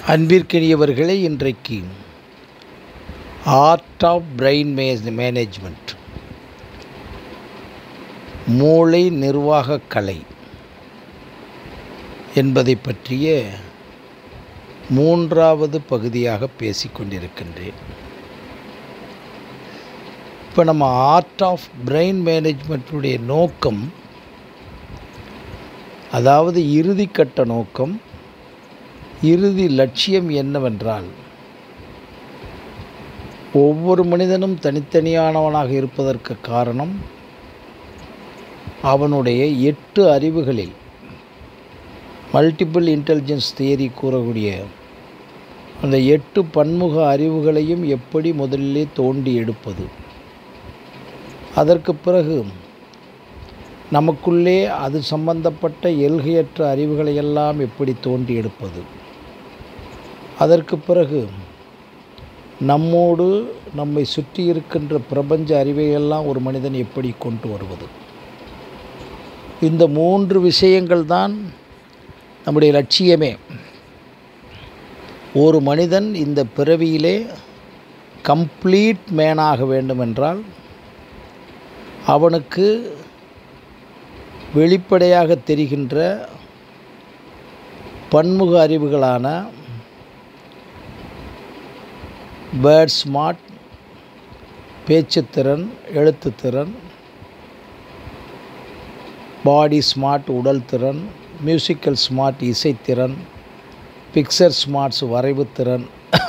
அன்பிற்கினியவர்களே இன்றைக்கு art of brain மேஸ் management மூளை நிர்வாக கலை என்பதை பற்றிய மூன்றாவது பகுதியாக பேசிக்கொண்டிருக்கின்றேன் இப்போ நம்ம ஆர்ட் ஆஃப் பிரெயின் மேனேஜ்மெண்ட்டுடைய நோக்கம் அதாவது இறுதிக்கட்ட நோக்கம் இறுதி லட்சியம் என்னவென்றால் ஒவ்வொரு மனிதனும் தனித்தனியானவனாக இருப்பதற்கு காரணம் அவனுடைய எட்டு அறிவுகளில் மல்டிபிள் இன்டெலிஜென்ஸ் தியரி கூறக்கூடிய அந்த எட்டு பன்முக அறிவுகளையும் எப்படி முதலிலே தோண்டி எடுப்பது அதற்கு பிறகு நமக்குள்ளே அது சம்பந்தப்பட்ட எல்கையற்ற அறிவுகளையெல்லாம் எப்படி தோண்டி எடுப்பது அதற்கு பிறகு நம்மோடு நம்மை சுற்றி இருக்கின்ற பிரபஞ்ச அறிவையெல்லாம் ஒரு மனிதன் எப்படி கொண்டு வருவது இந்த மூன்று விஷயங்கள் தான் நம்முடைய லட்சியமே ஒரு மனிதன் இந்த பிறவியிலே கம்ப்ளீட் மேனாக வேண்டுமென்றால் அவனுக்கு வெளிப்படையாக தெரிகின்ற பன்முக அறிவுகளான பேர்ட் ஸ்மார்ட் பேச்சுத்திறன் எழுத்துத்திறன் பாடி ஸ்மார்ட் உடல் திறன் மியூசிக்கல் ஸ்மார்ட் இசைத்திறன் பிக்சர் ஸ்மார்ட்ஸ் வரைவுத்திறன்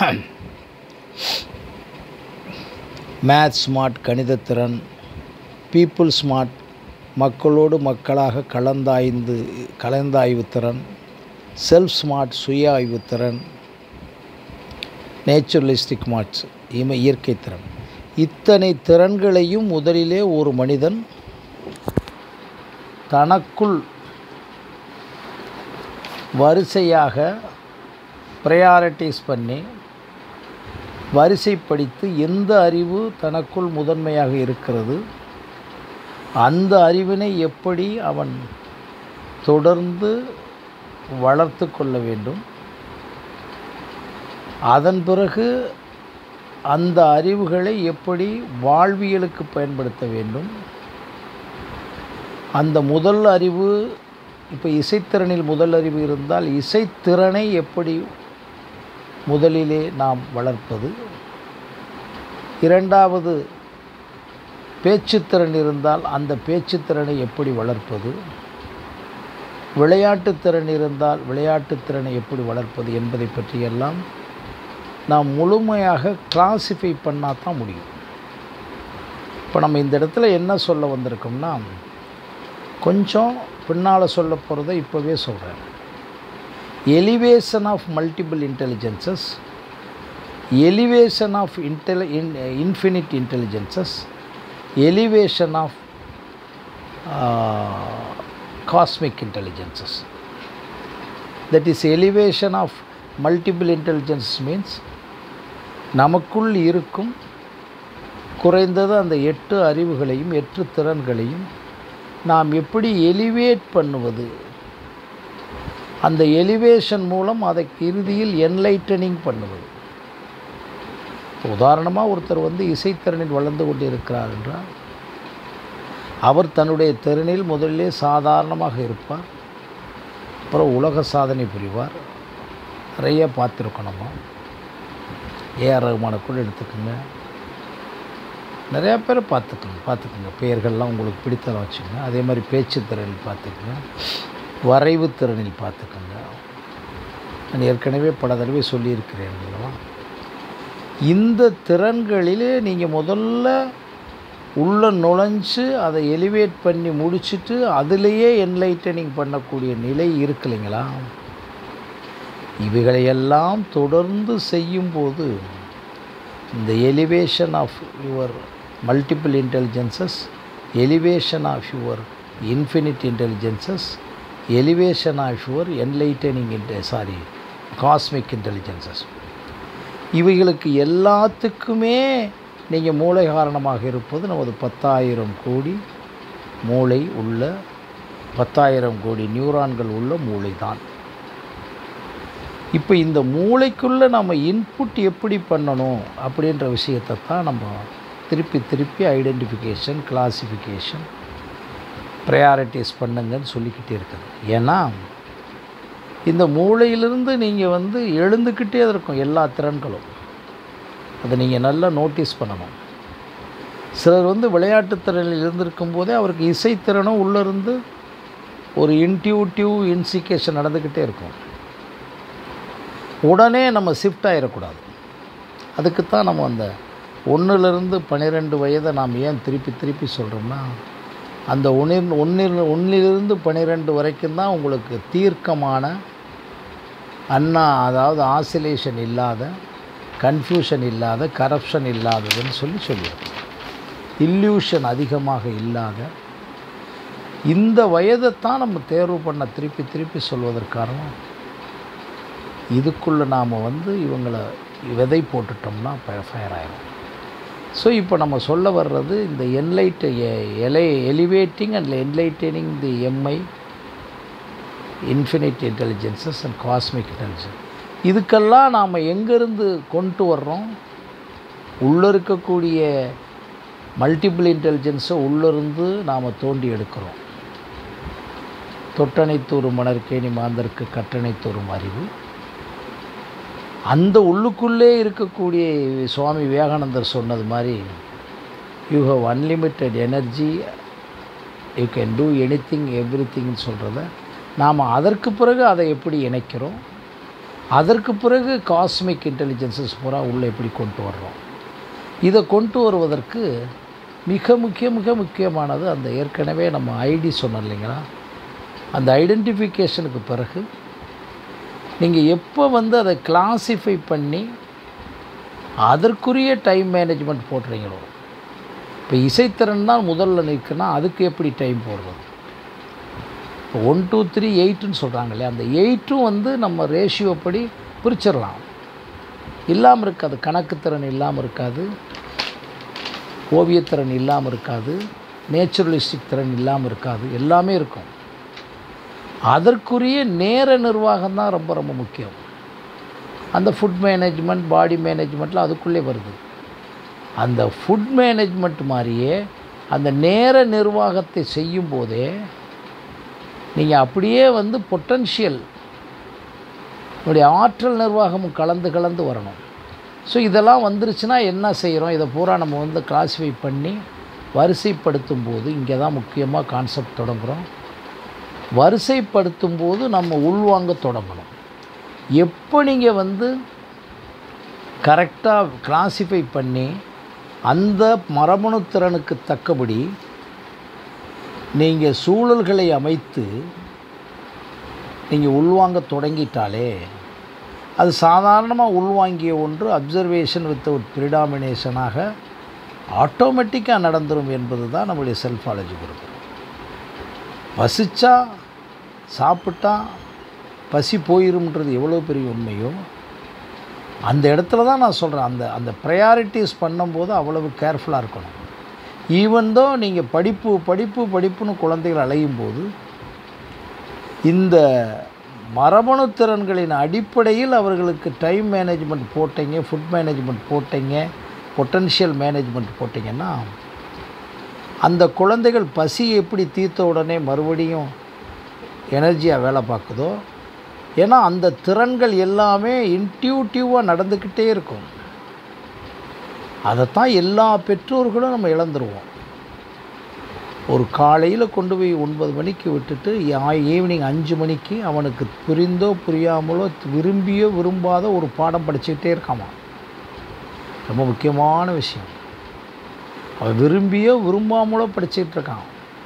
மேத் ஸ்மார்ட் கணிதத்திறன் பீப்புள் ஸ்மார்ட் மக்களோடு மக்களாக கலந்தாய்ந்து கலந்தாய்வு திறன் செல்ஃப் ஸ்மார்ட் சுய ஆய்வு திறன் நேச்சுரலிஸ்டிக் மார்ட்ஸ் இம இயற்கை திறன் இத்தனை திறன்களையும் முதலிலே ஒரு மனிதன் தனக்குள் வரிசையாக ப்ரையாரிட்டிஸ் பண்ணி வரிசைப்படுத்தி எந்த அறிவு தனக்குள் முதன்மையாக இருக்கிறது அந்த அறிவினை எப்படி அவன் தொடர்ந்து வளர்த்து கொள்ள வேண்டும் அதன் பிறகு அந்த அறிவுகளை எப்படி வாழ்வியலுக்கு பயன்படுத்த வேண்டும் அந்த முதல் அறிவு இப்போ இசைத்திறனில் முதல் அறிவு இருந்தால் இசைத்திறனை எப்படி முதலிலே நாம் வளர்ப்பது இரண்டாவது பேச்சுத்திறன் இருந்தால் அந்த பேச்சுத்திறனை எப்படி வளர்ப்பது விளையாட்டுத்திறன் இருந்தால் விளையாட்டுத்திறனை எப்படி வளர்ப்பது என்பதை பற்றியெல்லாம் நாம் முழுமையாக கிளாஸிஃபை பண்ணால் தான் முடியும் இப்போ நம்ம இந்த இடத்துல என்ன சொல்ல வந்திருக்கோம்னா கொஞ்சம் பின்னால் சொல்ல போகிறத இப்போவே சொல்கிறேன் elevation of multiple intelligences elevation of intelli in infinite intelligences elevation of cosmic intelligences that is elevation of multiple intelligence means நமக்குள் இருக்கும் குறைந்தது அந்த எட்டு அறிவுகளையும் எட்டு திறன்களையும் நாம் எப்படி எலிவேட் பண்ணுவது அந்த எலிவேஷன் மூலம் அதை இறுதியில் என்லைட்டனிங் பண்ணுவது உதாரணமாக ஒருத்தர் வந்து இசைத்திறனில் வளர்ந்து கொண்டு இருக்கிறார் என்றால் அவர் தன்னுடைய திறனில் முதலிலே சாதாரணமாக இருப்பார் அப்புறம் உலக சாதனை புரிவார் நிறைய பார்த்துருக்கோம் நம்ம ஏஆர் ரகுமானை கூட எடுத்துக்கோங்க நிறையா பேரை பார்த்துக்கோங்க பார்த்துக்கோங்க பெயர்கள்லாம் உங்களுக்கு பிடித்தலாம் வச்சுக்கோங்க அதே மாதிரி பேச்சு திறனில் பார்த்துக்கோங்க வரைவு திறனில் பார்த்துக்கோங்க நான் ஏற்கனவே பல தடவை சொல்லியிருக்கிறேன் அல்லவா இந்த திறன்களிலே நீங்கள் முதல்ல உள்ளே நுழைஞ்சு அதை எலிவேட் பண்ணி முடிச்சுட்டு அதிலேயே என்லைட்டனிங் பண்ணக்கூடிய நிலை இருக்கு இல்லைங்களா இவைகளையெல்லாம் தொடர்ந்து செய்யும்போது இந்த elevation of your multiple intelligences elevation of your infinite intelligences elevation of your enlightening inte sorry cosmic intelligences இவைகளுக்கு எல்லாத்துக்குமே நீங்கள் மூளை காரணமாக இருப்பது நமது பத்தாயிரம் கோடி மூளை உள்ள பத்தாயிரம் கோடி நியூரான்கள் உள்ள மூளை தான் இப்போ இந்த மூளைக்குள்ளே நம்ம இன்புட் எப்படி பண்ணணும் அப்படின்ற விஷயத்தை தான் நம்ம திருப்பி திருப்பி ஐடென்டிஃபிகேஷன் கிளாசிஃபிகேஷன் ப்ரையாரிட்டிஸ் பண்ணுங்கன்னு சொல்லிக்கிட்டே இருக்குது ஏன்னா இந்த மூளையிலிருந்து நீங்கள் வந்து எழுந்துக்கிட்டே இருக்கும் எல்லா திறன்களும் அதை நீங்கள் நல்லா நோட்டீஸ் பண்ணணும் சிலர் வந்து விளையாட்டுத் திறனில் இருந்திருக்கும் போதே அவருக்கு இசைத்திறனும் உள்ளேருந்து ஒரு இன்டியூட்டிவ் இன்சிகேஷன் நடந்துக்கிட்டே இருக்கும் உடனே நம்ம ஷிஃப்ட் ஆகிடக்கூடாது அதுக்கு தான் நம்ம அந்த ஒன்றுலேருந்து பன்னிரெண்டு வயதை நாம் ஏன் திருப்பி திருப்பி சொல்கிறோம்னா அந்த ஒன்றில் ஒன்றில் ஒன்றிலிருந்து பன்னிரெண்டு வரைக்கும் தான் உங்களுக்கு தீர்க்கமான அண்ணா அதாவது ஆசிலேஷன் இல்லாத கன்ஃபியூஷன் இல்லாத கரப்ஷன் இல்லாததுன்னு சொல்லி சொல்லியிருக்கோம் இல்யூஷன் அதிகமாக இல்லாத இந்த வயதை தான் நம்ம தேர்வு பண்ண திருப்பி திருப்பி சொல்வதற்காரணம் இதுக்குள்ளே நாம் வந்து இவங்களை விதை போட்டுட்டோம்னா ஃபயர் ஆயிரும் ஸோ இப்போ நம்ம சொல்ல வர்றது இந்த enlight eli elevating and enlightening the MI infinite intelligences and cosmic intelligence இதுக்கெல்லாம் நாம் எங்கேருந்து கொண்டு வர்றோம் உள்ளே இருக்கக்கூடிய மல்டிபிள் இன்டெலிஜென்ஸை உள்ளிருந்து நாம் தோண்டி எடுக்கிறோம் தொட்டனைத்தூரும் மணற்கேணி மாந்தருக்கு கற்றனைத்தூரும் அறிவு அந்த உள்ளுக்குள்ளே இருக்கக்கூடிய சுவாமி விவேகானந்தர் சொன்னது மாதிரி you have unlimited energy you can do anything every திங்னு சொல்கிறத நாம் அதற்கு பிறகு அதை எப்படி இணைக்கிறோம் அதற்கு பிறகு காஸ்மிக் இன்டெலிஜென்சஸ் பூரா உள்ளே எப்படி கொண்டு வர்றோம் இதை கொண்டு வருவதற்கு மிக முக்கிய மிக முக்கியமானது அந்த ஏற்கனவே நம்ம ஐடி சொன்னோம் இல்லைங்களா அந்த ஐடென்டிஃபிகேஷனுக்கு பிறகு நீங்கள் எப்போ வந்து அதை கிளாஸிஃபை பண்ணி அதற்குரிய டைம் மேனேஜ்மெண்ட் போடுறீங்களோ இப்போ இசைத்திறன் தான் முதல்ல நிற்குன்னா அதுக்கு எப்படி டைம் போடுறது இப்போ ஒன் டூ த்ரீ எயிட்டுன்னு சொல்கிறாங்க இல்லையா அந்த எயிட்டும் வந்து நம்ம ரேஷியோ படி பிரிச்சிடலாம் இல்லாமல் இருக்காது கணக்குத்திறன் இல்லாமல் இருக்காது ஓவியத்திறன் இல்லாமல் இருக்காது நேச்சுரலிஸ்டிக் திறன் இல்லாமல் இருக்காது எல்லாமே இருக்கும் அதற்குரிய நேர நிர்வாகம் தான் ரொம்ப ரொம்ப முக்கியம் அந்த ஃபுட் மேனேஜ்மெண்ட் பாடி மேனேஜ்மெண்ட்டில் அதுக்குள்ளே வருது அந்த ஃபுட் மேனேஜ்மெண்ட் மாதிரியே அந்த நேர நிர்வாகத்தை செய்யும் போதே நீங்கள் அப்படியே வந்து பொட்டன்ஷியல் உடைய ஆற்றல் நிர்வாகமும் கலந்து கலந்து வரணும் ஸோ இதெல்லாம் வந்துருச்சுன்னா என்ன செய்கிறோம் இதை பூரா நம்ம வந்து கிளாஸிஃபை பண்ணி வரிசைப்படுத்தும் போது இங்கே தான் முக்கியமாக கான்செப்ட் தொடங்குகிறோம் வரிசைப்படுத்தும் போது நம்ம உள்வாங்க தொடங்கணும் எப்போ நீங்கள் வந்து கரெக்டாக கிளாஸிஃபை பண்ணி அந்த மரபணு திறனுக்கு தக்கபடி நீங்கள் சூழல்களை அமைத்து நீங்கள் உள்வாங்க தொடங்கிட்டாலே அது சாதாரணமாக உள்வாங்கிய ஒன்று அப்சர்வேஷன் வித்தவுட் ப்ரிடாமினேஷனாக ஆட்டோமேட்டிக்காக நடந்துடும் என்பது தான் நம்முடைய செல்ஃபாலஜி குரூப் பசிச்சா சாப்பிட்டா பசி போயிரும்ன்றது எவ்வளோ பெரிய உண்மையோ அந்த இடத்துல தான் நான் சொல்கிறேன் அந்த அந்த ப்ரையாரிட்டிஸ் பண்ணும்போது அவ்வளவு கேர்ஃபுல்லாக இருக்கணும் ஈவன் தோ நீங்கள் படிப்பு படிப்பு படிப்புன்னு குழந்தைகள் அலையும் போது இந்த மரபணு திறன்களின் அடிப்படையில் அவர்களுக்கு டைம் மேனேஜ்மெண்ட் போட்டீங்க ஃபுட் மேனேஜ்மெண்ட் போட்டீங்க பொட்டன்ஷியல் மேனேஜ்மெண்ட் போட்டிங்கன்னா அந்த குழந்தைகள் பசி எப்படி தீர்த்த உடனே மறுபடியும் எனர்ஜியாக வேலை பார்க்குதோ ஏன்னா அந்த திறன்கள் எல்லாமே இன்ட்யூட்டிவாக நடந்துக்கிட்டே இருக்கும் அதைத்தான் எல்லா பெற்றோர்களும் நம்ம இழந்துருவோம் ஒரு காலையில் கொண்டு போய் ஒன்பது மணிக்கு விட்டுட்டு ஈவினிங் அஞ்சு மணிக்கு அவனுக்கு புரிந்தோ புரியாமலோ விரும்பியோ விரும்பாத ஒரு பாடம் படிச்சுக்கிட்டே இருக்காமா ரொம்ப முக்கியமான விஷயம் அவன் விரும்பியோ விரும்பாமலோ படிச்சுக்கிட்டு இருக்கான்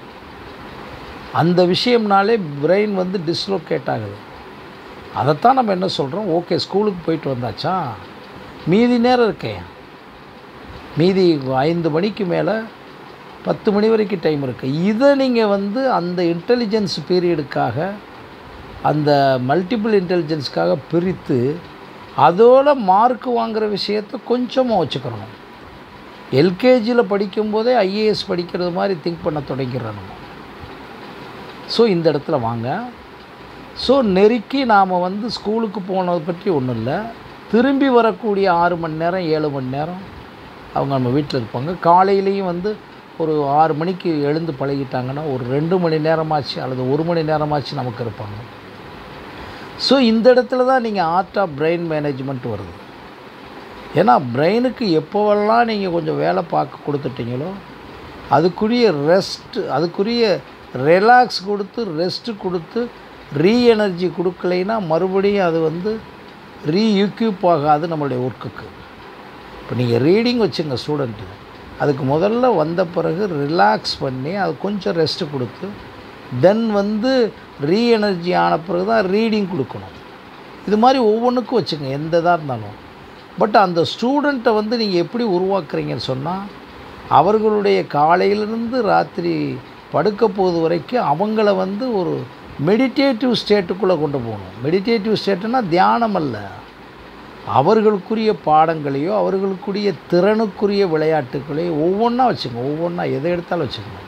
அந்த விஷயம்னாலே பிரெயின் வந்து டிஸ்லோகேட் ஆகுது அதைத்தான் நம்ம என்ன சொல்கிறோம் ஓகே ஸ்கூலுக்கு போயிட்டு வந்தாச்சா மீதி நேரம் இருக்கேன் மீதி ஐந்து மணிக்கு மேலே பத்து மணி வரைக்கும் டைம் இருக்குது இதை நீங்கள் வந்து அந்த இன்டெலிஜென்ஸ் பீரியடுக்காக அந்த மல்டிபிள் இன்டெலிஜென்ஸ்க்காக பிரித்து அதோட மார்க் வாங்குகிற விஷயத்தை கொஞ்சமாக வச்சுக்கிறணும் எல்கேஜியில் படிக்கும்போதே ஐஏஎஸ் படிக்கிறது மாதிரி திங்க் பண்ண தொடங்கிடுறோம் நம்ம ஸோ இந்த இடத்துல வாங்க ஸோ நெருக்கி நாம் வந்து ஸ்கூலுக்கு போனதை பற்றி ஒன்றும் இல்லை திரும்பி வரக்கூடிய ஆறு மணி நேரம் ஏழு மணி நேரம் அவங்க நம்ம வீட்டில் இருப்பாங்க காலையிலையும் வந்து ஒரு ஆறு மணிக்கு எழுந்து பழகிட்டாங்கன்னா ஒரு ரெண்டு மணி நேரமாச்சு அல்லது ஒரு மணி நேரமாச்சு நமக்கு இருப்பாங்க ஸோ இந்த இடத்துல தான் நீங்கள் ஆர்ட் ஆஃப் பிரெயின் மேனேஜ்மெண்ட் வருது ஏன்னா பிரெயினுக்கு எப்போவெல்லாம் நீங்கள் கொஞ்சம் வேலை பார்க்க கொடுத்துட்டீங்களோ அதுக்குரிய ரெஸ்ட் அதுக்குரிய ரிலாக்ஸ் கொடுத்து ரெஸ்ட்டு கொடுத்து ரீ எனர்ஜி கொடுக்கலைன்னா மறுபடியும் அது வந்து ரீயூக்யூப் ஆகாது நம்மளுடைய ஒர்க்குக்கு இப்போ நீங்கள் ரீடிங் வச்சுங்க ஸ்டூடெண்ட்டு அதுக்கு முதல்ல வந்த பிறகு ரிலாக்ஸ் பண்ணி அது கொஞ்சம் ரெஸ்ட்டு கொடுத்து தென் வந்து ரீ எனர்ஜி ஆன பிறகு தான் ரீடிங் கொடுக்கணும் இது மாதிரி ஒவ்வொன்றுக்கும் வச்சுங்க எந்த இதாக இருந்தாலும் பட் அந்த ஸ்டூடெண்ட்டை வந்து நீங்கள் எப்படி உருவாக்குறீங்கன்னு சொன்னால் அவர்களுடைய காலையிலிருந்து ராத்திரி படுக்க போது வரைக்கும் அவங்கள வந்து ஒரு மெடிடேட்டிவ் ஸ்டேட்டுக்குள்ளே கொண்டு போகணும் மெடிடேட்டிவ் ஸ்டேட்டுனா தியானம் அல்ல அவர்களுக்குரிய பாடங்களையோ அவர்களுக்குரிய திறனுக்குரிய விளையாட்டுகளையோ ஒவ்வொன்றா வச்சுங்க ஒவ்வொன்றா எதை எடுத்தாலும் வச்சுக்கணும்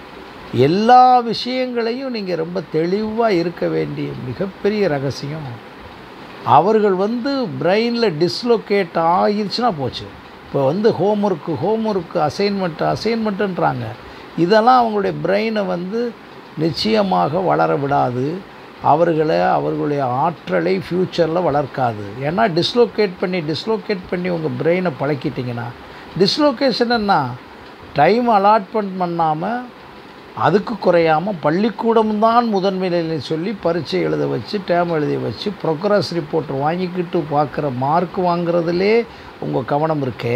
எல்லா விஷயங்களையும் நீங்கள் ரொம்ப தெளிவாக இருக்க வேண்டிய மிகப்பெரிய ரகசியம் அவர்கள் வந்து பிரெயினில் டிஸ்லொகேட் ஆகிருச்சுன்னா போச்சு இப்போ வந்து ஹோம்ஒர்க்கு ஹோம்ஒர்க்கு அசைன்மெண்ட்டு அசைன்மெண்ட்டுன்றாங்க இதெல்லாம் அவங்களுடைய பிரெயினை வந்து நிச்சயமாக வளர விடாது அவர்களை அவர்களுடைய ஆற்றலை ஃப்யூச்சரில் வளர்க்காது ஏன்னா டிஸ்லோகேட் பண்ணி டிஸ்லோகேட் பண்ணி உங்கள் பிரெயினை பழக்கிட்டிங்கன்னா டிஸ்லோகேஷன் என்ன டைம் அலாட்மெண்ட் பண்ணாமல் அதுக்கு குறையாமல் பள்ளிக்கூடம் தான் முதன்மை நிலை சொல்லி பரீட்சை எழுத வச்சு டேம் எழுதி வச்சு ப்ரோக்ரஸ் ரிப்போர்ட் வாங்கிக்கிட்டு பார்க்குற மார்க் வாங்குறதுலே உங்கள் கவனம் இருக்கே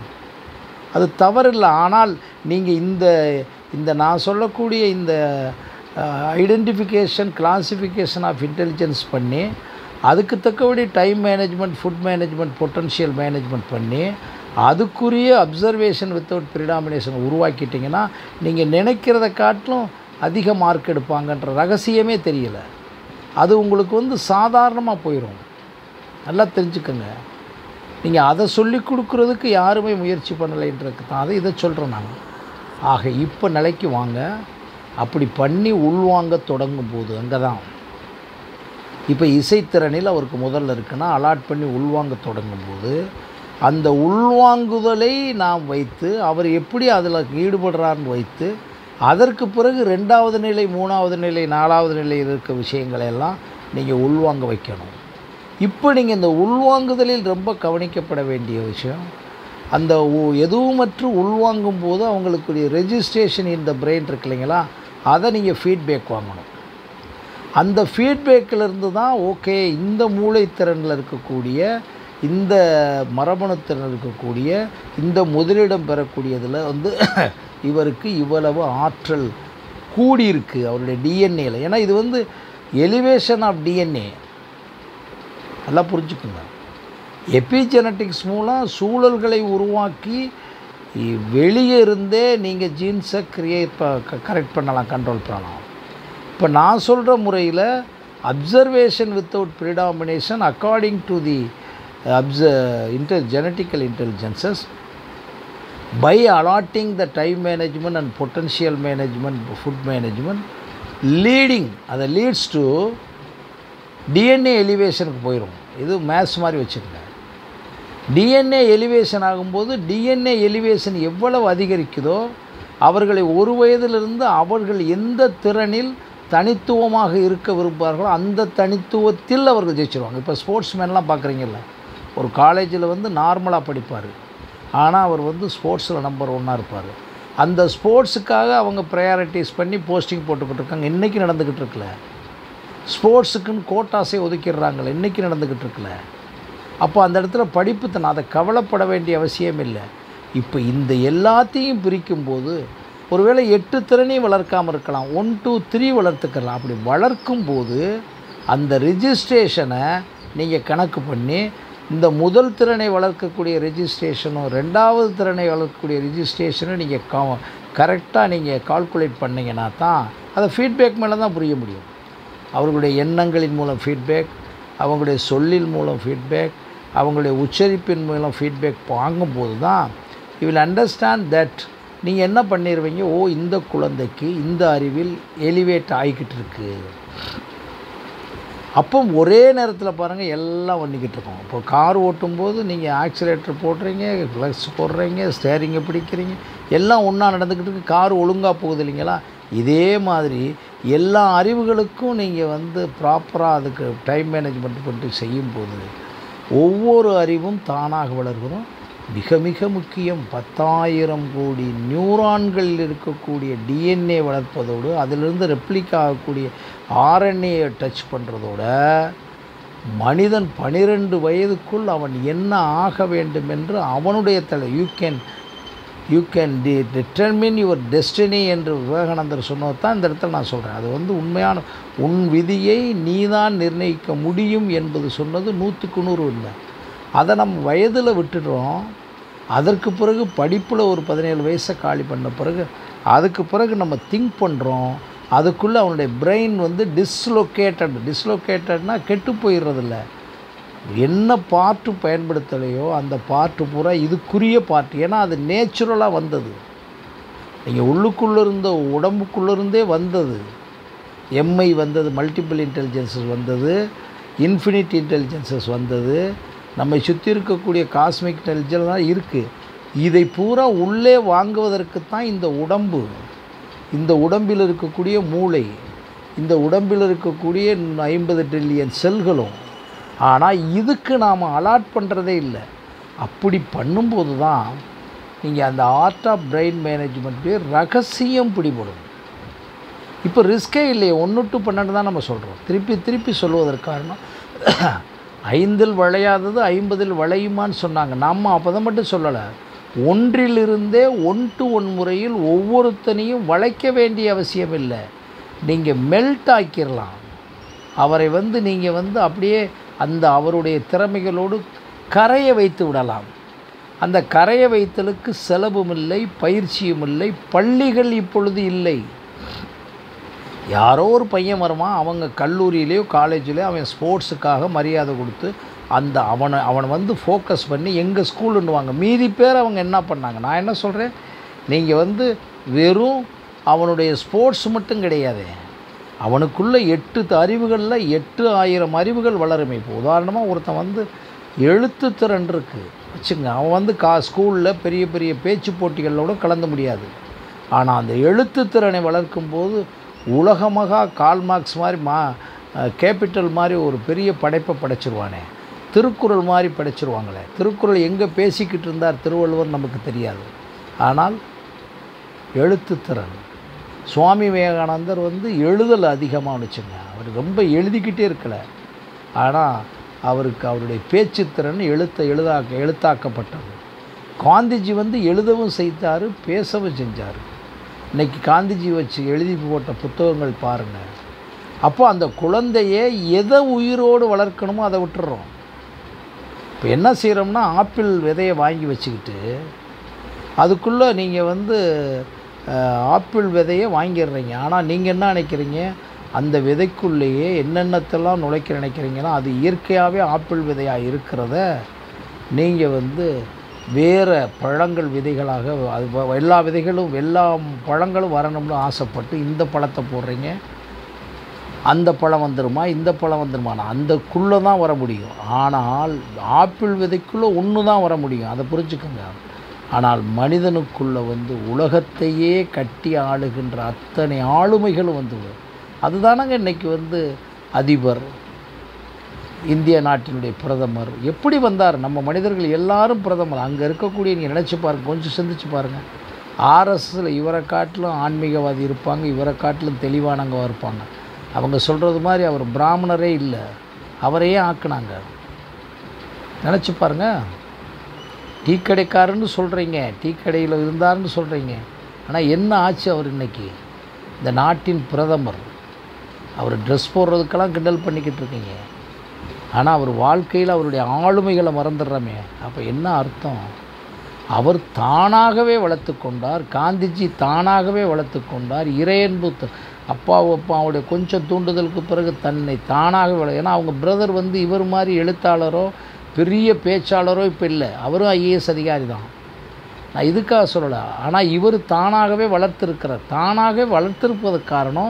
அது தவறில்லை ஆனால் நீங்கள் இந்த இந்த நான் சொல்லக்கூடிய இந்த ஐடென்டிஃபிகேஷன் கிளாசிஃபிகேஷன் ஆஃப் இன்டெலிஜென்ஸ் பண்ணி அதுக்கு தக்கபடி time management food management potential management பண்ணி அதுக்குரிய அப்சர்வேஷன் வித்தவுட் ப்ரிடாமினேஷன் உருவாக்கிட்டிங்கன்னா நீங்கள் நினைக்கிறத காட்டிலும் அதிக மார்க் எடுப்பாங்கன்ற ரகசியமே தெரியல அது உங்களுக்கு வந்து சாதாரணமாக போயிடும் நல்லா தெரிஞ்சுக்கோங்க நீங்கள் அதை சொல்லி கொடுக்குறதுக்கு யாருமே முயற்சி பண்ணலைன்றதுக்கு தான் அதை இதை சொல்கிறேன் நான் ஆக இப்போ நிலைக்கு வாங்க அப்படி பண்ணி உள்வாங்க தொடங்கும் போது அங்கே தான் இப்போ இசைத்திறனில் அவருக்கு முதல்ல இருக்குன்னா அலாட் பண்ணி உள்வாங்க தொடங்கும் போது அந்த உள்வாங்குதலை நாம் வைத்து அவர் எப்படி அதில் ஈடுபடுறார்னு வைத்து அதற்கு பிறகு ரெண்டாவது நிலை மூணாவது நிலை நாலாவது நிலையில் இருக்க விஷயங்களை எல்லாம் நீங்கள் உள்வாங்க வைக்கணும் இப்போ நீங்கள் இந்த உள்வாங்குதலில் ரொம்ப கவனிக்கப்பட வேண்டிய விஷயம் அந்த உ- எதுவுமற்று உள்வாங்கும் போது அவங்களுக்குரிய ரெஜிஸ்ட்ரேஷன் இந்த பிரெயின் இருக்கு இல்லைங்களா அதை நீங்கள் ஃபீட்பேக் வாங்கணும் அந்த ஃபீட்பேக்கிலிருந்து தான் ஓகே இந்த மூளைத்திறனில் இருக்கக்கூடிய இந்த மரபணுத்திறன் இருக்கக்கூடிய இந்த முதலிடம் பெறக்கூடியதில் வந்து இவருக்கு இவ்வளவு ஆற்றல் கூடியிருக்கு அவருடைய டிஎன்ஏல ஏன்னா இது வந்து எலிவேஷன் ஆஃப் டிஎன்ஏ நல்லா புரிஞ்சுக்குங்க எபிஜெனட்டிக்ஸ் மூலம் சூழல்களை உருவாக்கி இ- வெளியே இருந்தே நீங்கள் ஜீன்ஸை கிரியேட் கரெக்ட் பண்ணலாம் கண்ட்ரோல் பண்ணலாம் இப்போ நான் சொல்கிற முறையில் observation without predomination according to the obs intel genetical intelligences by allotting the time management and potential management food management leading அதை லீட்ஸ் டு டிஎன்ஏ எலிவேஷனுக்கு போயிடும் இது மேத்ஸ் மாதிரி வச்சுக்கோங்க டிஎன்ஏ எலிவேஷன் ஆகும்போது டிஎன்ஏ எலிவேஷன் எவ்வளவு அதிகரிக்குதோ அவர்களை ஒரு வயதிலிருந்து அவர்கள் எந்த திறனில் தனித்துவமாக இருக்க விரும்புகிறார்களோ அந்த தனித்துவத்தில் அவர்கள் ஜெயிச்சிருவாங்க இப்போ ஸ்போர்ட்ஸ் மேன்லாம் பார்க்குறீங்கல்ல ஒரு காலேஜில் வந்து நார்மலாக படிப்பார் ஆனால் அவர் வந்து ஸ்போர்ட்ஸில் நம்பர் ஒன்னாக இருப்பார் அந்த ஸ்போர்ட்ஸுக்காக அவங்க ப்ரையாரிட்டிஸ் பண்ணி போஸ்டிங் போட்டுக்கிட்டு இருக்காங்க இன்றைக்கி நடந்துக்கிட்டு இருக்குல்ல ஸ்போர்ட்ஸுக்குன்னு கோட்டாஸே ஒதுக்கிடுறாங்களே இன்றைக்கி நடந்துக்கிட்டு இருக்குல்ல அப்போ அந்த இடத்துல படிப்பு தன் அதை கவலைப்பட வேண்டிய அவசியம் இல்லை இப்போ இந்த எல்லாத்தையும் பிரிக்கும்போது ஒருவேளை எட்டு திறனையும் வளர்க்காமல் இருக்கலாம் ஒன் டூ த்ரீ வளர்த்துக்கலாம் அப்படி வளர்க்கும் போது அந்த ரிஜிஸ்ட்ரேஷனை நீங்கள் கணக்கு பண்ணி இந்த முதல் திறனை வளர்க்கக்கூடிய ரெஜிஸ்ட்ரேஷனும் ரெண்டாவது திறனை வளர்க்கக்கூடிய ரெஜிஸ்ட்ரேஷனும் நீங்கள் கா கரெக்டாக நீங்கள் கால்குலேட் பண்ணிங்கன்னா தான் அதை ஃபீட்பேக் மேலே தான் புரிய முடியும் அவர்களுடைய எண்ணங்களின் மூலம் ஃபீட்பேக் அவங்களுடைய சொல்லின் மூலம் ஃபீட்பேக் அவங்களுடைய உச்சரிப்பின் மூலம் ஃபீட்பேக் வாங்கும்போது தான் யூ வில் அண்டர்ஸ்டாண்ட் தட் நீங்கள் என்ன பண்ணிடுவீங்க ஓ இந்த குழந்தைக்கு இந்த அறிவில் எலிவேட் ஆகிக்கிட்டு இருக்கு அப்போ ஒரே நேரத்தில் பாருங்கள் எல்லாம் பண்ணிக்கிட்டு இருக்கோம் இப்போ கார் ஓட்டும்போது நீங்கள் ஆக்சிலேட்டர் போடுறீங்க க்ளக்ஸ் போடுறீங்க ஸ்டேரிங்கை பிடிக்கிறீங்க எல்லாம் ஒன்றா நடந்துக்கிட்டு இருக்கு கார் ஒழுங்காக போகுது இல்லைங்களா இதே மாதிரி எல்லா அறிவுகளுக்கும் நீங்கள் வந்து ப்ராப்பராக அதுக்கு டைம் மேனேஜ்மெண்ட் பண்ணி செய்யும்போது ஒவ்வொரு அறிவும் தானாக வளர்கிறோம் மிக மிக முக்கியம் பத்தாயிரம் கோடி நியூரான்களில் இருக்கக்கூடிய டிஎன்ஏ வளர்ப்பதோடு அதிலிருந்து ரெப்ளிக் ஆகக்கூடிய ஆர்என்ஏயை டச் பண்ணுறதோட மனிதன் பனிரெண்டு வயதுக்குள் அவன் என்ன ஆக வேண்டும் என்று அவனுடைய தலை you can you can de determine your destiny என்று விவேகானந்தர் சொன்னது தான் இந்த இடத்துல நான் சொல்கிறேன் அது வந்து உண்மையான உன் விதியை நீதான் நிர்ணயிக்க முடியும் என்பது சொன்னது நூற்றுக்கு நூறு இல்லை அதை நம்ம வயதில் விட்டுடுறோம் அதற்கு பிறகு படிப்பில் ஒரு பதினேழு வயசை காலி பண்ண பிறகு அதுக்கு பிறகு நம்ம திங்க் பண்ணுறோம் அதுக்குள்ளே அவனுடைய பிரெயின் வந்து டிஸ்லொகேட்டட் டிஸ்லொகேட்டட்னா கெட்டு போயிடுறதில்ல என்ன பார்ட்டு பயன்படுத்தலையோ அந்த பார்ட்டு பூரா இதுக்குரிய பார்ட் ஏன்னா அது நேச்சுரலாக வந்தது நீங்கள் உள்ளுக்குள்ளே இருந்த உடம்புக்குள்ளே இருந்தே வந்தது எம்ஐ வந்தது மல்டிபிள் இன்டெலிஜென்சஸ் வந்தது இன்ஃபினிட் இன்டெலிஜென்சஸ் வந்தது நம்மை சுற்றி இருக்கக்கூடிய காஸ்மிக் இன்டெலிஜென்ஸ் தான் இருக்குது இதை பூரா உள்ளே வாங்குவதற்கு தான் இந்த உடம்பு இந்த உடம்பில் இருக்கக்கூடிய மூளை இந்த உடம்பில் இருக்கக்கூடிய ஐம்பது ட்ரில்லியன் செல்களும் ஆனால் இதுக்கு நாம் அலாட் பண்ணுறதே இல்லை அப்படி பண்ணும்போது தான் நீங்கள் அந்த ஆர்ட் ஆஃப் பிரெயின் மேனேஜ்மெண்ட்டு ரகசியம் பிடிபடும் இப்போ ரிஸ்கே இல்லையே ஒன்று டு பன்னெண்டு தான் நம்ம சொல்கிறோம் திருப்பி திருப்பி சொல்லுவதற்கு காரணம் ஐந்தில் வளையாதது ஐம்பதில் வளையுமான்னு சொன்னாங்க நம்ம அப்போ தான் மட்டும் சொல்லலை ஒன்றிலிருந்தே ஒன் டு ஒன் முறையில் ஒவ்வொருத்தனையும் வளைக்க வேண்டிய அவசியம் இல்லை நீங்கள் மெல்ட் ஆக்கிடலாம் அவரை வந்து நீங்கள் வந்து அப்படியே அந்த அவருடைய திறமைகளோடு கரைய வைத்து விடலாம் அந்த கரைய வைத்தலுக்கு செலவும் இல்லை பயிற்சியும் இல்லை பள்ளிகள் இப்பொழுது இல்லை யாரோ ஒரு பையன் வருவான் அவங்க கல்லூரியிலேயோ காலேஜ்லேயோ அவன் ஸ்போர்ட்ஸுக்காக மரியாதை கொடுத்து அந்த அவனை அவனை வந்து ஃபோக்கஸ் பண்ணி எங்கள் ஸ்கூலுன்னுவாங்க மீதி பேர் அவங்க என்ன பண்ணாங்க நான் என்ன சொல்கிறேன் நீங்கள் வந்து வெறும் அவனுடைய ஸ்போர்ட்ஸ் மட்டும் கிடையாது அவனுக்குள்ள எட்டு த- அறிவுகளில் எட்டு ஆயிரம் அறிவுகள் வளருமே இப்போ உதாரணமாக ஒருத்தன் வந்து எழுத்துத்திறன் இருக்குது வச்சுங்க அவன் வந்து கா ஸ்கூலில் பெரிய பெரிய பேச்சு போட்டிகளோட கலந்து முடியாது ஆனால் அந்த எழுத்துத்திறனை வளர்க்கும்போது உலகமகா கால்மார்க்ஸ் மாதிரி மா கேபிட்டல் மாதிரி ஒரு பெரிய படைப்பை படைச்சிருவானே திருக்குறள் மாதிரி படைச்சிருவாங்களே திருக்குறள் எங்கே பேசிக்கிட்டு இருந்தார் திருவள்ளுவர் நமக்கு தெரியாது ஆனால் எழுத்துத்திறன் சுவாமி விவேகானந்தர் வந்து எழுதல் அதிகமாக வச்சுங்க அவர் ரொம்ப எழுதிக்கிட்டே இருக்கல ஆனால் அவருக்கு அவருடைய பேச்சுத்திறன் எழுத்த எழுதாக்க எழுத்தாக்கப்பட்டது காந்திஜி வந்து எழுதவும் செய்தார் பேசவும் செஞ்சார் இன்னைக்கு காந்திஜி வச்சு எழுதி போட்ட புத்தகங்கள் பாருங்கள் அப்போ அந்த குழந்தையை எதை உயிரோடு வளர்க்கணுமோ அதை விட்டுறோம் இப்போ என்ன செய்கிறோம்னா ஆப்பிள் விதையை வாங்கி வச்சுக்கிட்டு அதுக்குள்ளே நீங்கள் வந்து அஹ், ஆப்பிள் விதையை வாங்கிடுறீங்க ஆனால் நீங்கள் என்ன நினைக்கிறீங்க அந்த விதைக்குள்ளேயே என்னென்னத்தெல்லாம் நுழைக்க நினைக்கிறீங்கன்னா அது இயற்கையாகவே ஆப்பிள் விதையாக இருக்கிறத நீங்கள் வந்து வேறு பழங்கள் விதைகளாக அது வ- எல்லா விதைகளும் எல்லா பழங்களும் வரணும்னு ஆசைப்பட்டு இந்த பழத்தை போடுறீங்க அந்த பழம் வந்துருமா இந்த பழம் வந்துருமா அந்தக்குள்ளே தான் வர முடியும் ஆனால் ஆப்பிள் விதைக்குள்ளே ஒன்று தான் வர முடியும் அதை புரிஞ்சுக்கோங்க ஆனால் மனிதனுக்குள்ளே வந்து உலகத்தையே கட்டி ஆளுகின்ற அத்தனை ஆளுமைகளும் வந்து வரும். அதுதானங்க இன்னைக்கு வந்து அதிபர் இந்திய நாட்டினுடைய பிரதமர் எப்படி வந்தார் நம்ம மனிதர்கள் எல்லாரும் பிரதமர் அங்கே இருக்கக்கூடிய நீங்கள் நினச்சி பாருங்க கொஞ்சம் சிந்திச்சு பாருங்கள் ஆர்எஸ்ஸில் இவரை காட்டிலும் ஆன்மீகவாதி இருப்பாங்க இவரை காட்டிலும் தெளிவானவங்க இருப்பாங்க அவங்க சொல்கிறது மாதிரி அவர் பிராமணரே இல்லை அவரையே ஆக்குனாங்க நினச்சி பாருங்க டீ கடைக்காரன்னு சொல்கிறீங்க டீ கடையில் இருந்தாருன்னு சொல்கிறீங்க ஆனால் என்ன ஆச்சு அவர் இன்னைக்கு இந்த நாட்டின் பிரதமர் அவர் ட்ரெஸ் போடுறதுக்கெல்லாம் கிண்டல் பண்ணிக்கிட்டு இருக்கீங்க ஆனால் அவர் வாழ்க்கையில் அவருடைய ஆளுமைகளை மறந்துடுறோமே அப்போ என்ன அர்த்தம் அவர் தானாகவே வளர்த்து கொண்டார் காந்திஜி தானாகவே வளர்த்து கொண்டார் இறையன்பு த- அப்பா அப்பாவுடைய கொஞ்சம் தூண்டுதலுக்கு பிறகு தன்னை தானாக வள ஏன்னா அவங்க பிரதர் வந்து இவர் மாதிரி எழுத்தாளரோ பெரிய பேச்சாளரோ இப்போ இல்லை அவரும் ஐஏஎஸ் அதிகாரி தான் நான் இதுக்காக சொல்லலை ஆனால் இவர் தானாகவே வளர்த்துருக்கிறார் தானாகவே வளர்த்திருப்பதற்கு காரணம்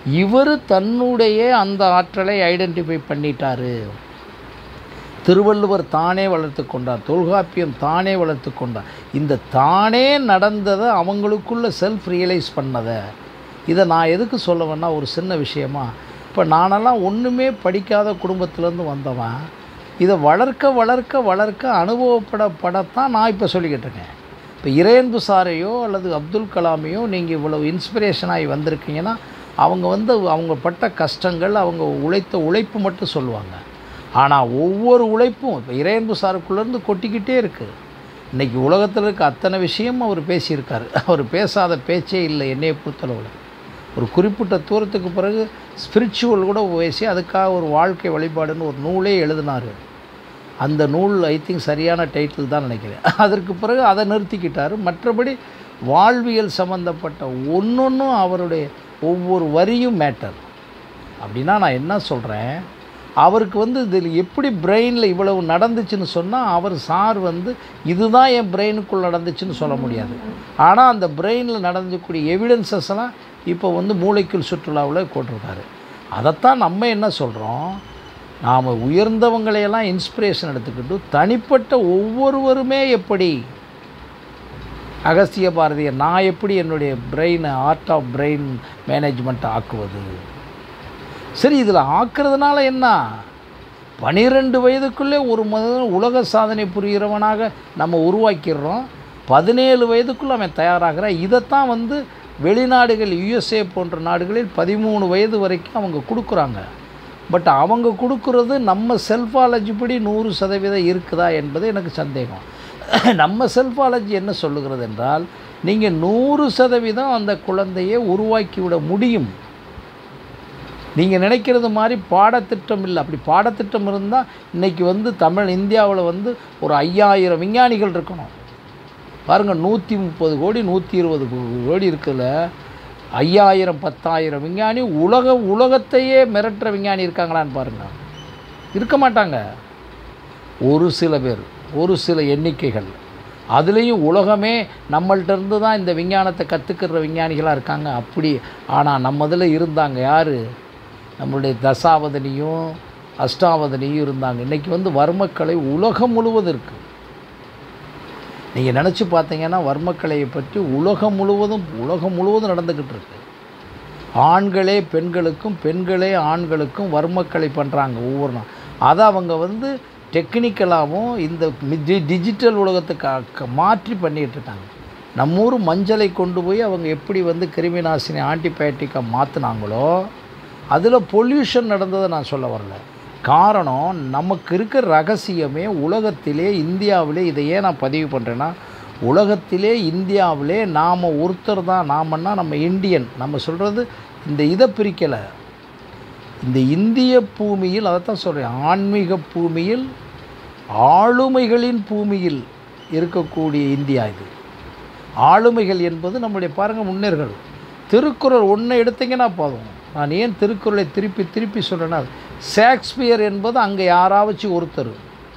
இவர் தன்னுடைய அந்த ஆற்றலை ஐடென்டிஃபை பண்ணிட்டாரு திருவள்ளுவர் தானே வளர்த்து கொண்டார் தொல்காப்பியம் தானே வளர்த்து கொண்டார் இந்த தானே நடந்ததை அவங்களுக்குள்ள செல்ஃப் ரியலைஸ் பண்ணதை இதை நான் எதுக்கு சொல்லுவேன்னா ஒரு சின்ன விஷயமா இப்போ நானெல்லாம் ஒன்றுமே படிக்காத குடும்பத்திலேருந்து வந்தவன் இதை வளர்க்க வளர்க்க வளர்க்க அனுபவப்பட படத்தான் நான் இப்போ சொல்லிக்கிட்டு இருக்கேன் இப்போ இறையன்பு சாரையோ அல்லது அப்துல் கலாமையோ நீங்கள் இவ்வளவு இன்ஸ்பிரேஷனாகி வந்திருக்கீங்கன்னா அவங்க வந்து அவங்க பட்ட கஷ்டங்கள் அவங்க உழைத்த உழைப்பு மட்டும் சொல்லுவாங்க ஆனால் ஒவ்வொரு உழைப்பும் இப்போ இறையன்பு சாருக்குள்ளேருந்து கொட்டிக்கிட்டே இருக்குது இன்றைக்கி உலகத்தில் இருக்க அத்தனை விஷயம் அவர் பேசியிருக்காரு அவர் பேசாத பேச்சே இல்லை என்னையை பொறுத்தளவில் ஒரு குறிப்பிட்ட தூரத்துக்கு பிறகு ஸ்பிரிச்சுவல் கூட பேசி அதுக்காக ஒரு வாழ்க்கை வழிபாடுன்னு ஒரு நூலே எழுதினார் அந்த நூல் ஐ திங்க் சரியான டைட்டில் தான் நினைக்கிறேன் அதற்கு பிறகு அதை நிறுத்திக்கிட்டார் மற்றபடி வாழ்வியல் சம்மந்தப்பட்ட ஒன்றொன்றும் அவருடைய ஒவ்வொரு வரியும் மேட்டர் அப்படின்னா நான் என்ன சொல்கிறேன் அவருக்கு வந்து இதில் எப்படி பிரெயினில் இவ்வளவு நடந்துச்சுன்னு சொன்னால் அவர் சார் வந்து இதுதான் என் பிரெயினுக்குள் நடந்துச்சுன்னு சொல்ல முடியாது ஆனால் அந்த பிரெயினில் நடந்துக்கூடிய எவிடன்சஸ் எல்லாம் இப்போ வந்து மூளைக்குள் சுற்றுலாவில் போட்டிருக்காரு அதைத்தான் நம்ம என்ன சொல்கிறோம் நாம் உயர்ந்தவங்களையெல்லாம் இன்ஸ்பிரேஷன் எடுத்துக்கிட்டு தனிப்பட்ட ஒவ்வொருவருமே எப்படி அகஸ்திய பாரதியை நான் எப்படி என்னுடைய பிரெயினை ஆர்ட் ஆஃப் பிரெயின் மேனேஜ்மெண்ட்டை ஆக்குவது சரி இதில் ஆக்குறதுனால என்ன பனிரெண்டு வயதுக்குள்ளே ஒரு மனிதன் உலக சாதனை புரிகிறவனாக நம்ம உருவாக்கிடுறோம் பதினேழு வயதுக்குள்ளே அவன் தயாராகிறான் இதைத்தான் வந்து வெளிநாடுகள் யுஎஸ்ஏ போன்ற நாடுகளில் பதிமூணு வயது வரைக்கும் அவங்க கொடுக்குறாங்க பட் அவங்க கொடுக்குறது நம்ம செல்ஃபாலஜி படி நூறு சதவீதம் இருக்குதா என்பது எனக்கு சந்தேகம் நம்ம செல்ஃபாலஜி என்ன சொல்லுகிறது என்றால் நீங்கள் நூறு சதவீதம் அந்த குழந்தையை உருவாக்கிவிட முடியும் நீங்கள் நினைக்கிறது மாதிரி பாடத்திட்டம் இல்லை அப்படி பாடத்திட்டம் இருந்தால் இன்றைக்கி வந்து தமிழ் இந்தியாவில் வந்து ஒரு ஐயாயிரம் விஞ்ஞானிகள் இருக்கணும் பாருங்கள் நூற்றி முப்பது கோடி நூற்றி இருபது கோடி இருக்குல்ல ஐயாயிரம் பத்தாயிரம் விஞ்ஞானி உலக உலகத்தையே மிரட்டுற விஞ்ஞானி இருக்காங்களான்னு பாருங்கள் இருக்க மாட்டாங்க ஒரு சில பேர் ஒரு சில எண்ணிக்கைகள் அதுலேயும் உலகமே நம்மள்ட்ட இருந்து தான் இந்த விஞ்ஞானத்தை கற்றுக்கிற விஞ்ஞானிகளாக இருக்காங்க அப்படி ஆனால் நம்ம இதில் இருந்தாங்க யார் நம்மளுடைய தசாவதனியும் அஷ்டாவதனியும் இருந்தாங்க இன்றைக்கி வந்து வர்மக்கலை உலகம் முழுவதும் இருக்குது நீங்கள் நினச்சி பார்த்தீங்கன்னா வர்மக்கலையை பற்றி உலகம் முழுவதும் உலகம் முழுவதும் நடந்துக்கிட்டு இருக்கு ஆண்களே பெண்களுக்கும் பெண்களே ஆண்களுக்கும் வர்மக்கலை பண்ணுறாங்க ஒவ்வொரு நாள் அதை அவங்க வந்து டெக்னிக்கலாகவும் இந்த டி- டிஜிட்டல் உலகத்துக்கு அக்க- மாற்றி பண்ணிகிட்டு இருக்காங்க நம்ம ஊர் மஞ்சளை கொண்டு போய் அவங்க எப்படி வந்து கிருமி நாசினி ஆன்டிபயோட்டிக்காக மாற்றினாங்களோ அதில் பொல்யூஷன் நடந்ததை நான் சொல்ல வரல காரணம் நமக்கு இருக்கிற ரகசியமே உலகத்திலே இந்தியாவிலே இதை ஏன் நான் பதிவு பண்ணுறேன்னா உலகத்திலே இந்தியாவிலே நாம் ஒருத்தர் தான் நாமன்னா நம்ம இந்தியன் நம்ம சொல்கிறது இந்த இதை பிரிக்கலை இந்த இந்திய பூமியில் அதைத்தான் சொல்கிறேன் ஆன்மீக பூமியில் ஆளுமைகளின் பூமியில் இருக்கக்கூடிய இந்தியா இது ஆளுமைகள் என்பது நம்முடைய பாருங்கள் முன்னேர்கள் திருக்குறள் ஒன்று எடுத்தீங்கன்னா போதும் நான் ஏன் திருக்குறளை திருப்பி திருப்பி சொல்கிறேன்னா ஷேக்ஸ்பியர் என்பது அங்கே யாராவது ஒருத்தர்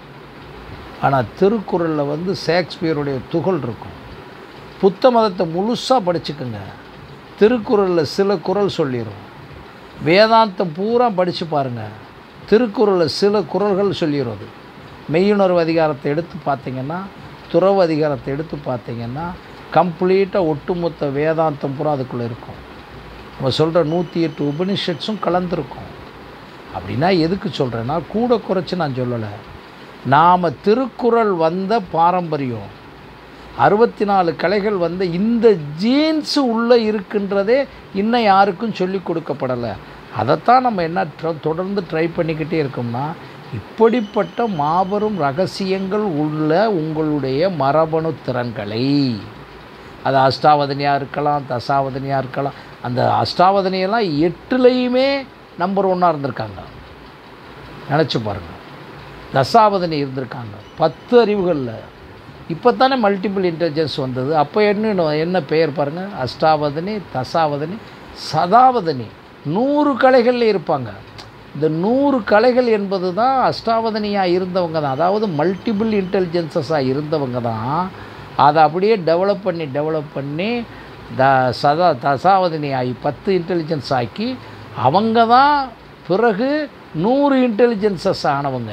ஆனால் திருக்குறளில் வந்து ஷேக்ஸ்பியருடைய துகள் இருக்கும் புத்த மதத்தை முழுசாக படிச்சுக்குங்க திருக்குறளில் சில குறள் சொல்லிடும் வேதாந்தம் பூரா படித்து பாருங்கள் திருக்குறளில் சில குறள்கள் சொல்லிடுறது மெய்யுணர்வு அதிகாரத்தை எடுத்து பார்த்தீங்கன்னா துறவு அதிகாரத்தை எடுத்து பார்த்தீங்கன்னா கம்ப்ளீட்டாக ஒட்டுமொத்த வேதாந்தம் பூரா அதுக்குள்ளே இருக்கும் நம்ம சொல்கிற நூற்றி எட்டு உபனிஷட்ஸும் கலந்துருக்கும் அப்படின்னா எதுக்கு சொல்கிறேன்னா கூட குறைச்சி நான் சொல்லலை நாம் திருக்குறள் வந்த பாரம்பரியம் அறுபத்தி நாலு கலைகள் வந்த இந்த ஜீன்ஸு உள்ளே இருக்கின்றதே இன்னும் யாருக்கும் சொல்லி கொடுக்கப்படலை அதைத்தான் நம்ம என்ன ட்ர- தொடர்ந்து ட்ரை பண்ணிக்கிட்டே இருக்கோம்னா இப்படிப்பட்ட மாபெரும் ரகசியங்கள் உள்ள உங்களுடைய மரபணு திறன்களை அது அஷ்டாவதனியாக இருக்கலாம் தசாவதனியாக இருக்கலாம் அந்த அஷ்டாவதனியெல்லாம் எட்டுலேயுமே நம்பர் ஒன்னாக இருந்திருக்காங்க நினச்சி பாருங்கள் தசாவதனி இருந்திருக்காங்க பத்து அறிவுகளில் இப்போ தானே மல்டிபிள் இன்டெலிஜென்ஸ் வந்தது அப்போ என்ன என்ன பெயர் பாருங்கள் அஷ்டாவதனி தசாவதனி சதாவதனி நூறு கலைகளில் இருப்பாங்க இந்த நூறு கலைகள் என்பது தான் அஷ்டாவதனியாக இருந்தவங்க தான் அதாவது மல்டிபிள் இன்டெலிஜென்சஸாக இருந்தவங்க தான் அதை அப்படியே டெவலப் பண்ணி டெவலப் பண்ணி த சதா தசாவதனி ஆகி பத்து இன்டெலிஜென்ஸ் ஆக்கி அவங்க தான் பிறகு நூறு இன்டெலிஜென்சஸ் ஆனவங்க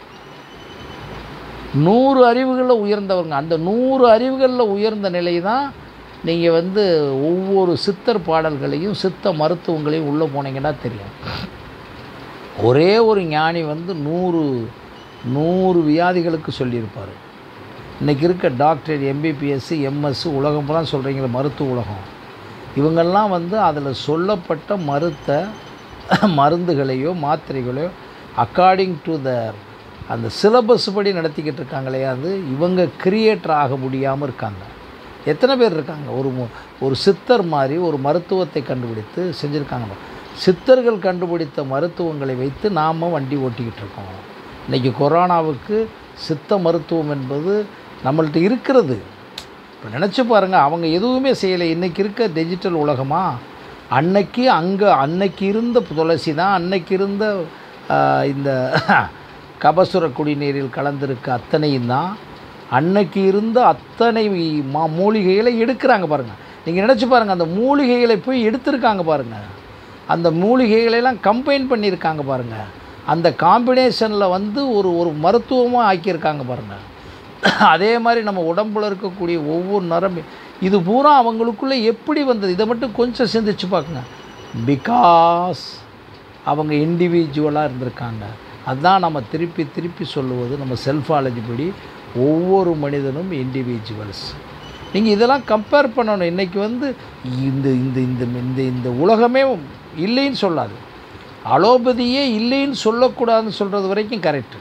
நூறு அறிவுகளில் உயர்ந்தவங்க அந்த நூறு அறிவுகளில் உயர்ந்த நிலை தான் நீங்கள் வந்து ஒவ்வொரு சித்தர் பாடல்களையும் சித்த மருத்துவங்களையும் உள்ளே போனீங்கன்னா தெரியும் ஒரே ஒரு ஞானி வந்து நூறு நூறு வியாதிகளுக்கு சொல்லியிருப்பார் இன்றைக்கி இருக்க டாக்டர் எம்பிபிஎஸ் எம்எஸ் உலகம் பூரா சொல்கிறீங்களே மருத்துவ உலகம் இவங்கெல்லாம் வந்து அதில் சொல்லப்பட்ட மருத்த மருந்துகளையோ மாத்திரைகளையோ அக்கார்டிங் டு த அந்த சிலபஸ் படி நடத்திக்கிட்டு இருக்காங்களே அது இவங்க கிரியேட்டர் ஆக முடியாமல் இருக்காங்க எத்தனை பேர் இருக்காங்க ஒரு மு- ஒரு சித்தர் மாதிரி ஒரு மருத்துவத்தை கண்டுபிடித்து செஞ்சுருக்காங்க சித்தர்கள் கண்டுபிடித்த மருத்துவங்களை வைத்து நாம் வண்டி ஓட்டிக்கிட்டு இருக்கோம் இன்றைக்கி கொரோனாவுக்கு சித்த மருத்துவம் என்பது நம்மள்ட்ட இருக்கிறது இப்போ நினச்சி பாருங்கள் அவங்க எதுவுமே செய்யலை இன்றைக்கி இருக்க டிஜிட்டல் உலகமா அன்னைக்கு அங்கே அன்னைக்கு இருந்த துளசி தான் அன்னைக்கு இருந்த ஆஹ், இந்த கபசுர குடிநீரில் கலந்திருக்க அத்தனையும் தான் அன்னைக்கு இருந்த அத்தனை மா மூலிகைகளை எடுக்கிறாங்க பாருங்கள் நீங்கள் நினச்சி பாருங்கள் அந்த மூலிகைகளை போய் எடுத்திருக்காங்க பாருங்கள் அந்த மூலிகைகளெல்லாம் கம்பைன் பண்ணியிருக்காங்க பாருங்கள் அந்த காம்பினேஷனில் வந்து ஒரு ஒரு மருத்துவமாக ஆக்கியிருக்காங்க பாருங்கள் அதே மாதிரி நம்ம உடம்புல இருக்கக்கூடிய ஒவ்வொரு நரம்பு இது பூரா அவங்களுக்குள்ளே எப்படி வந்தது இதை மட்டும் கொஞ்சம் சிந்திச்சு பார்க்குங்க பிகாஸ் அவங்க இண்டிவிஜுவலாக இருந்திருக்காங்க அதுதான் நம்ம திருப்பி திருப்பி சொல்லுவது நம்ம செல்ஃபாலஜி படி ஒவ்வொரு மனிதனும் இண்டிவிஜுவல்ஸ் நீங்கள் இதெல்லாம் கம்பேர் பண்ணணும் இன்றைக்கி வந்து இந்த இந்த இந்த இந்த இந்த உலகமே இல்லைன்னு சொல்லாது அலோபதியே இல்லைன்னு சொல்லக்கூடாதுன்னு சொல்கிறது வரைக்கும் கரெக்டு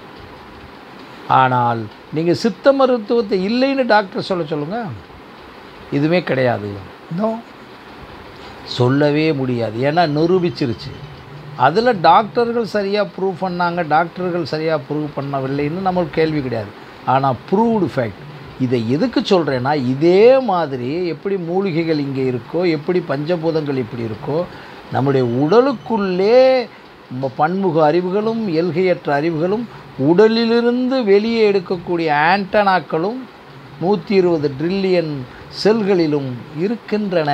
ஆனால் நீங்கள் சித்த மருத்துவத்தை இல்லைன்னு டாக்டர் சொல்ல சொல்லுங்கள் இதுவே கிடையாது இன்னும் சொல்லவே முடியாது ஏன்னா நிரூபிச்சிருச்சு அதில் டாக்டர்கள் சரியாக ப்ரூவ் பண்ணாங்க டாக்டர்கள் சரியாக ப்ரூவ் பண்ணவில்லைன்னு நம்மளுக்கு கேள்வி கிடையாது ஆனால் ப்ரூவ்டு ஃபேக்ட் இதை எதுக்கு சொல்கிறேன்னா இதே மாதிரி எப்படி மூலிகைகள் இங்கே இருக்கோ எப்படி பஞ்சபூதங்கள் இப்படி இருக்கோ நம்முடைய உடலுக்குள்ளே ம- பன்முக அறிவுகளும் எல்கையற்ற அறிவுகளும் உடலிலிருந்து வெளியே எடுக்கக்கூடிய ஆண்டனாக்களும் நூற்றி இருபது ட்ரில்லியன் செல்களிலும் இருக்கின்றன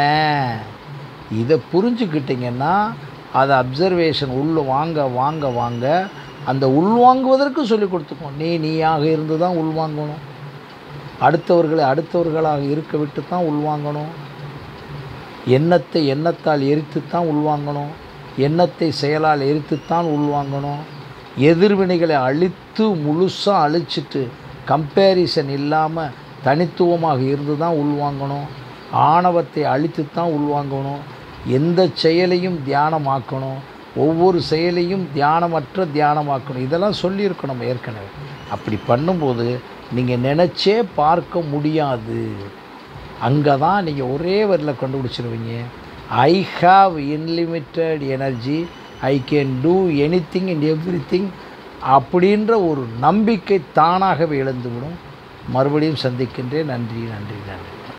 இதை புரிஞ்சுக்கிட்டிங்கன்னா அதை அப்சர்வேஷன் உள்ள வாங்க வாங்க வாங்க அந்த உள்வாங்குவதற்கு சொல்லி கொடுத்துக்கோ நீ நீயாக இருந்து தான் உள்வாங்கணும் அடுத்தவர்களை அடுத்தவர்களாக இருக்க விட்டு தான் உள்வாங்கணும் எண்ணத்தை எண்ணத்தால் எரித்துத்தான் உள்வாங்கணும் எண்ணத்தை செயலால் எரித்துத்தான் உள்வாங்கணும் எதிர்வினைகளை அழித்து முழுசாக அழிச்சிட்டு கம்பேரிசன் இல்லாமல் தனித்துவமாக இருந்து தான் உள்வாங்கணும் ஆணவத்தை அழித்து தான் உள்வாங்கணும் எந்த செயலையும் தியானமாக்கணும் ஒவ்வொரு செயலையும் தியானமற்ற தியானமாக்கணும் இதெல்லாம் சொல்லியிருக்கோம் நம்ம ஏற்கனவே அப்படி பண்ணும்போது நீங்கள் நினச்சே பார்க்க முடியாது அங்கே தான் நீங்கள் ஒரே வரியில் கண்டுபிடிச்சிருவீங்க I have unlimited energy I can do anything in everything அப்படின்ற ஒரு நம்பிக்கை தானாகவே எழுந்துவிடும் மறுபடியும் சந்திக்கின்றேன் நன்றி நன்றி நன்றி